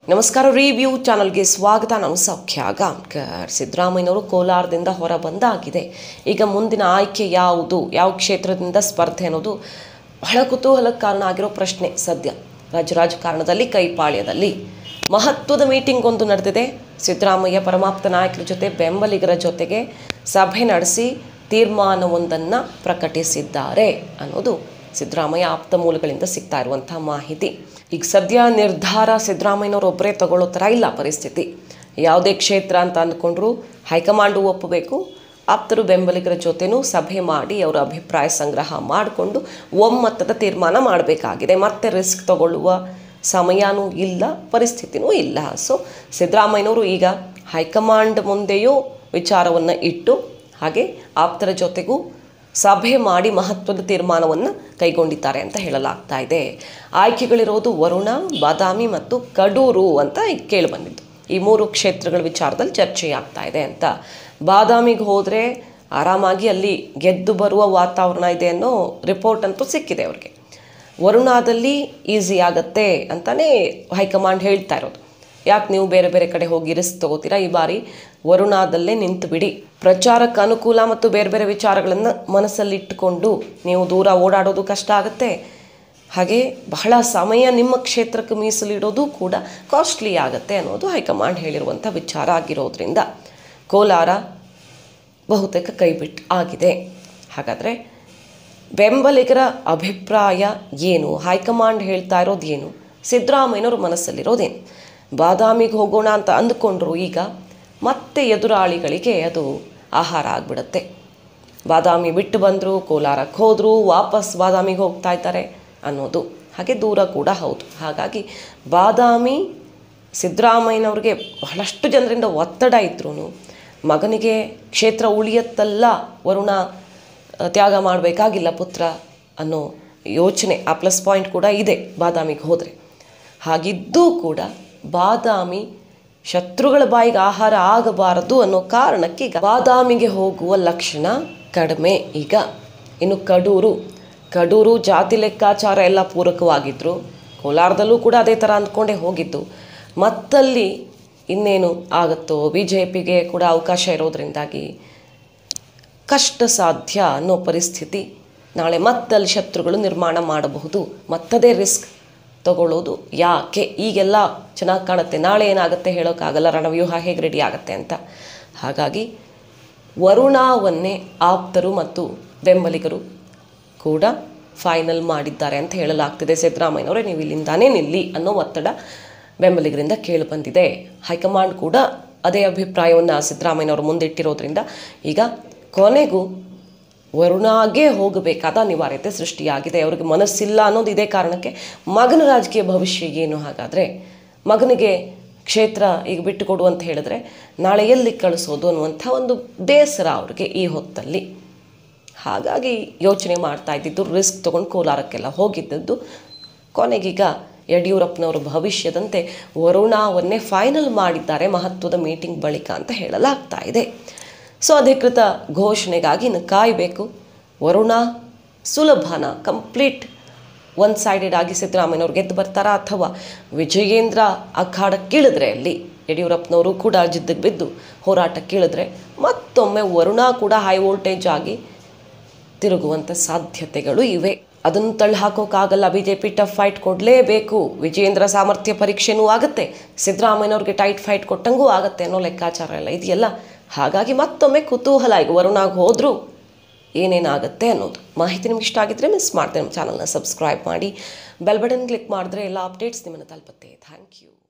ನಮಸ್ಕಾರ ರಿವ್ಯೂ ಚಾನಲ್ಗೆ ಸ್ವಾಗತ ನಾನು ಸೌಖ್ಯ ಗಾಂವ್ಕರ್ ಸಿದ್ದರಾಮಯ್ಯನವರು ಕೋಲಾರದಿಂದ ಹೊರ ಬಂದಾಗಿದೆ ಈಗ ಮುಂದಿನ ಆಯ್ಕೆ ಯಾವುದು ಯಾವ ಕ್ಷೇತ್ರದಿಂದ ಸ್ಪರ್ಧೆ ಅನ್ನೋದು ಬಹಳ ಕುತೂಹಲಕ್ಕೆ ಕಾರಣ ಆಗಿರೋ ಪ್ರಶ್ನೆ ಸದ್ಯ ರಾಜ್ಯ ರಾಜಕಾರಣದಲ್ಲಿ ಕೈಪಾಳ್ಯದಲ್ಲಿ ಮಹತ್ವದ ಮೀಟಿಂಗ್ ಒಂದು ನಡೆದಿದೆ ಸಿದ್ದರಾಮಯ್ಯ ಪರಮಾಪ್ತ ನಾಯಕರ ಜೊತೆ ಬೆಂಬಲಿಗರ ಜೊತೆಗೆ ಸಭೆ ನಡೆಸಿ ತೀರ್ಮಾನವೊಂದನ್ನು ಪ್ರಕಟಿಸಿದ್ದಾರೆ ಅನ್ನೋದು ಸಿದ್ದರಾಮಯ್ಯ ಆಪ್ತ ಮೂಲಗಳಿಂದ ಸಿಗ್ತಾ ಇರುವಂಥ ಮಾಹಿತಿ ಈಗ ಸದ್ಯ ನಿರ್ಧಾರ ಸಿದ್ದರಾಮಯ್ಯನವರು ಒಬ್ಬರೇ ತಗೊಳ್ಳೋ ಥರ ಇಲ್ಲ ಪರಿಸ್ಥಿತಿ ಯಾವುದೇ ಕ್ಷೇತ್ರ ಅಂತ ಅಂದ್ಕೊಂಡ್ರು ಹೈಕಮಾಂಡು ಒಪ್ಪಬೇಕು ಆಪ್ತರು ಬೆಂಬಲಿಗರ ಜೊತೆನೂ ಸಭೆ ಮಾಡಿ ಅವರ ಅಭಿಪ್ರಾಯ ಸಂಗ್ರಹ ಮಾಡಿಕೊಂಡು ಒಮ್ಮತದ ತೀರ್ಮಾನ ಮಾಡಬೇಕಾಗಿದೆ ಮತ್ತೆ ರಿಸ್ಕ್ ತಗೊಳ್ಳುವ ಸಮಯನೂ ಇಲ್ಲ ಪರಿಸ್ಥಿತಿನೂ ಇಲ್ಲ ಸೊ ಸಿದ್ದರಾಮಯ್ಯನವರು ಈಗ ಹೈಕಮಾಂಡ್ ಮುಂದೆಯೂ ವಿಚಾರವನ್ನು ಇಟ್ಟು ಹಾಗೆ ಆಪ್ತರ ಜೊತೆಗೂ ಸಭೆ ಮಾಡಿ ಮಹತ್ವದ ತೀರ್ಮಾನವನ್ನು ಕೈಗೊಂಡಿದ್ದಾರೆ ಅಂತ ಹೇಳಲಾಗ್ತಾ ಇದೆ ಆಯ್ಕೆಗಳಿರೋದು ವರುಣ ಬಾದಾಮಿ ಮತ್ತು ಕಡೂರು ಅಂತ ಈಗ ಕೇಳಿಬಂದಿದ್ದು ಈ ಮೂರು ಕ್ಷೇತ್ರಗಳ ವಿಚಾರದಲ್ಲಿ ಚರ್ಚೆಯಾಗ್ತಾ ಇದೆ ಅಂತ ಬಾದಾಮಿಗೆ ಹೋದರೆ ಆರಾಮಾಗಿ ಅಲ್ಲಿ ಗೆದ್ದು ಬರುವ ವಾತಾವರಣ ಇದೆ ಅನ್ನೋ ರಿಪೋರ್ಟ್ ಅಂತೂ ಸಿಕ್ಕಿದೆ ಅವ್ರಿಗೆ ವರುಣಾದಲ್ಲಿ ಈಸಿ ಆಗತ್ತೆ ಅಂತಲೇ ಹೈಕಮಾಂಡ್ ಹೇಳ್ತಾ ಇರೋದು ಯಾಕೆ ನೀವು ಬೇರೆ ಬೇರೆ ಕಡೆ ಹೋಗಿ ರಿಸ್ಕ್ ತಗೋತೀರಾ ಈ ಬಾರಿ ವರುಣಾದಲ್ಲೇ ನಿಂತು ಬಿಡಿ ಪ್ರಚಾರಕ್ಕೆ ಅನುಕೂಲ ಮತ್ತು ಬೇರೆ ಬೇರೆ ವಿಚಾರಗಳನ್ನು ಮನಸ್ಸಲ್ಲಿ ಇಟ್ಟುಕೊಂಡು ನೀವು ದೂರ ಓಡಾಡೋದು ಕಷ್ಟ ಆಗುತ್ತೆ ಹಾಗೆ ಬಹಳ ಸಮಯ ನಿಮ್ಮ ಕ್ಷೇತ್ರಕ್ಕೆ ಮೀಸಲಿಡೋದು ಕೂಡ ಕಾಸ್ಟ್ಲಿ ಆಗುತ್ತೆ ಅನ್ನೋದು ಹೈಕಮಾಂಡ್ ಹೇಳಿರುವಂಥ ವಿಚಾರ ಆಗಿರೋದ್ರಿಂದ ಕೋಲಾರ ಬಹುತೇಕ ಕೈಬಿಟ್ಟು ಆಗಿದೆ ಹಾಗಾದರೆ ಬೆಂಬಲಿಗರ ಅಭಿಪ್ರಾಯ ಏನು ಹೈಕಮಾಂಡ್ ಹೇಳ್ತಾ ಇರೋದು ಏನು ಸಿದ್ದರಾಮಯ್ಯನವ್ರ ಮನಸ್ಸಲ್ಲಿರೋದೇನು ಬಾದಾಮಿಗೆ ಹೋಗೋಣ ಅಂತ ಅಂದುಕೊಂಡ್ರು ಈಗ ಮತ್ತೆ ಎದುರಾಳಿಗಳಿಗೆ ಅದು ಆಹಾರ ಆಗಿಬಿಡುತ್ತೆ ಬಾದಾಮಿ ಬಿಟ್ಟು ಬಂದರು ಕೋಲಾರಕ್ಕೆ ಹೋದರು ವಾಪಸ್ ಬಾದಾಮಿಗೆ ಹೋಗ್ತಾ ಇದ್ದಾರೆ ಅನ್ನೋದು ಹಾಗೆ ದೂರ ಕೂಡ ಹೌದು ಹಾಗಾಗಿ ಬಾದಾಮಿ ಸಿದ್ದರಾಮಯ್ಯನವ್ರಿಗೆ ಬಹಳಷ್ಟು ಜನರಿಂದ ಒತ್ತಡ ಇದ್ರೂ ಮಗನಿಗೆ ಕ್ಷೇತ್ರ ಉಳಿಯತ್ತಲ್ಲ ವರುಣ ತ್ಯಾಗ ಮಾಡಬೇಕಾಗಿಲ್ಲ ಪುತ್ರ ಅನ್ನೋ ಯೋಚನೆ ಆ ಪ್ಲಸ್ ಪಾಯಿಂಟ್ ಕೂಡ ಇದೆ ಬಾದಾಮಿಗೆ ಹೋದರೆ ಹಾಗಿದ್ದೂ ಕೂಡ ಬಾದಾಮಿ ಶತ್ರುಗಳ ಬಾಯಿಗೆ ಆಹಾರ ಆಗಬಾರದು ಅನ್ನೋ ಕಾರಣಕ್ಕೆ ಈಗ ಬಾದಾಮಿಗೆ ಹೋಗುವ ಲಕ್ಷಣ ಕಡಿಮೆ ಈಗ ಇನ್ನು ಕಡೂರು ಕಡೂರು ಜಾತಿ ಲೆಕ್ಕಾಚಾರ ಎಲ್ಲ ಪೂರಕವಾಗಿದ್ದರು ಕೋಲಾರದಲ್ಲೂ ಕೂಡ ಅದೇ ಥರ ಅಂದ್ಕೊಂಡೇ ಹೋಗಿದ್ದು ಮತ್ತಲ್ಲಿ ಇನ್ನೇನು ಆಗುತ್ತೋ ಬಿ ಜೆ ಪಿಗೆ ಕೂಡ ಅವಕಾಶ ಇರೋದ್ರಿಂದಾಗಿ ಕಷ್ಟ ಸಾಧ್ಯ ಅನ್ನೋ ಪರಿಸ್ಥಿತಿ ನಾಳೆ ಮತ್ತಲ್ಲಿ ಶತ್ರುಗಳು ನಿರ್ಮಾಣ ಮಾಡಬಹುದು ಮತ್ತದೇ ರಿಸ್ಕ್ ತಗೊಳ್ಳೋದು ಯಾಕೆ ಈಗೆಲ್ಲ ಚೆನ್ನಾಗಿ ಕಾಣುತ್ತೆ ನಾಳೆ ಏನಾಗುತ್ತೆ ಹೇಳೋಕ್ಕಾಗಲ್ಲ ರಣವ್ಯೂಹ ಹೇಗೆ ರೆಡಿ ಆಗುತ್ತೆ ಅಂತ ಹಾಗಾಗಿ ವರುಣಾವನ್ನೇ ಆಪ್ತರು ಮತ್ತು ಬೆಂಬಲಿಗರು ಕೂಡ ಫೈನಲ್ ಮಾಡಿದ್ದಾರೆ ಅಂತ ಹೇಳಲಾಗ್ತಿದೆ ಸಿದ್ದರಾಮಯ್ಯನವರೇ ನೀವು ಇಲ್ಲಿಂದಾನೇ ನಿಲ್ಲಿ ಅನ್ನೋ ಒತ್ತಡ ಬೆಂಬಲಿಗರಿಂದ ಕೇಳಿಬಂದಿದೆ ಹೈಕಮಾಂಡ್ ಕೂಡ ಅದೇ ಅಭಿಪ್ರಾಯವನ್ನು ಸಿದ್ದರಾಮಯ್ಯನವರು ಮುಂದಿಟ್ಟಿರೋದ್ರಿಂದ ಈಗ ಕೊನೆಗೂ ವರುಣಾಗೆ ಹೋಗಬೇಕಾದ ಅನಿವಾರ್ಯತೆ ಸೃಷ್ಟಿಯಾಗಿದೆ ಅವ್ರಿಗೆ ಮನಸ್ಸಿಲ್ಲ ಅನ್ನೋದು ಇದೇ ಕಾರಣಕ್ಕೆ ಮಗನ ರಾಜಕೀಯ ಭವಿಷ್ಯ ಏನು ಹಾಗಾದರೆ ಮಗನಿಗೆ ಕ್ಷೇತ್ರ ಈಗ ಬಿಟ್ಟು ಕೊಡು ಅಂತ ಹೇಳಿದ್ರೆ ನಾಳೆ ಎಲ್ಲಿ ಕಳಿಸೋದು ಅನ್ನುವಂಥ ಒಂದು ಬೇಸರ ಅವ್ರಿಗೆ ಈ ಹೊತ್ತಲ್ಲಿ ಹಾಗಾಗಿ ಯೋಚನೆ ಮಾಡ್ತಾ ಇದ್ದಿದ್ದು ರಿಸ್ಕ್ ತೊಗೊಂಡು ಕೋಲಾರಕ್ಕೆಲ್ಲ ಹೋಗಿದ್ದದ್ದು ಕೊನೆಗೀಗ ಯಡಿಯೂರಪ್ಪನವರ ಭವಿಷ್ಯದಂತೆ ವರುಣಾವನ್ನೇ ಫೈನಲ್ ಮಾಡಿದ್ದಾರೆ ಮಹತ್ವದ ಮೀಟಿಂಗ್ ಬಳಿಕ ಅಂತ ಹೇಳಲಾಗ್ತಾ ಇದೆ ಸೊ ಅಧಿಕೃತ ಘೋಷಣೆಗಾಗಿ ಇನ್ನು ಕಾಯಬೇಕು ವರುಣ ಸುಲಭನ ಕಂಪ್ಲೀಟ್ ಒನ್ ಸೈಡೆಡ್ ಆಗಿ ಸಿದ್ದರಾಮಯ್ಯನವ್ರು ಗೆದ್ದು ಬರ್ತಾರಾ ಅಥವಾ ವಿಜಯೇಂದ್ರ ಅಖಾಡಕ್ಕಿಳಿದ್ರೆ ಅಲ್ಲಿ ಯಡಿಯೂರಪ್ಪನವರು ಕೂಡ ಜಿದ್ದಿಗೆ ಬಿದ್ದು ಹೋರಾಟಕ್ಕಿಳಿದ್ರೆ ಮತ್ತೊಮ್ಮೆ ವರುಣ ಕೂಡ ಹೈ ವೋಲ್ಟೇಜ್ ಆಗಿ ತಿರುಗುವಂಥ ಸಾಧ್ಯತೆಗಳು ಇವೆ ಅದನ್ನು ತಳ್ಳಿ ಹಾಕೋಕ್ಕಾಗಲ್ಲ B J P tough fight ಕೊಡಲೇಬೇಕು ವಿಜೇಂದ್ರ ಸಾಮರ್ಥ್ಯ ಪರೀಕ್ಷೆನೂ ಆಗುತ್ತೆ ಸಿದ್ದರಾಮಯ್ಯನವ್ರಿಗೆ ಟೈಟ್ ಫೈಟ್ ಕೊಟ್ಟಂಗೂ ಆಗುತ್ತೆ ಅನ್ನೋ ಲೆಕ್ಕಾಚಾರ ಎಲ್ಲ ಇದೆಯಲ್ಲ ಹಾಗಾಗಿ ಮತ್ತೊಮ್ಮೆ ಕುತೂಹಲ ಈಗ ವರುಣಾಗಿ ಹೋದರೂ ಏನೇನಾಗುತ್ತೆ ಅನ್ನೋದು ಮಾಹಿತಿ ನಿಮ್ಗೆ ಇಷ್ಟ ಆಗಿದ್ದರೆ ಮಿಸ್ ಮಾಡ್ದೆ ನಮ್ಮ ಚಾನಲ್ನ ಸಬ್ಸ್ಕ್ರೈಬ್ ಮಾಡಿ ಬೆಲ್ ಬಟನ್ ಕ್ಲಿಕ್ ಮಾಡಿದ್ರೆ ಎಲ್ಲ ಅಪ್ಡೇಟ್ಸ್ ನಿಮ್ಮನ್ನು ತಲುಪುತ್ತೆ ಥ್ಯಾಂಕ್ ಯು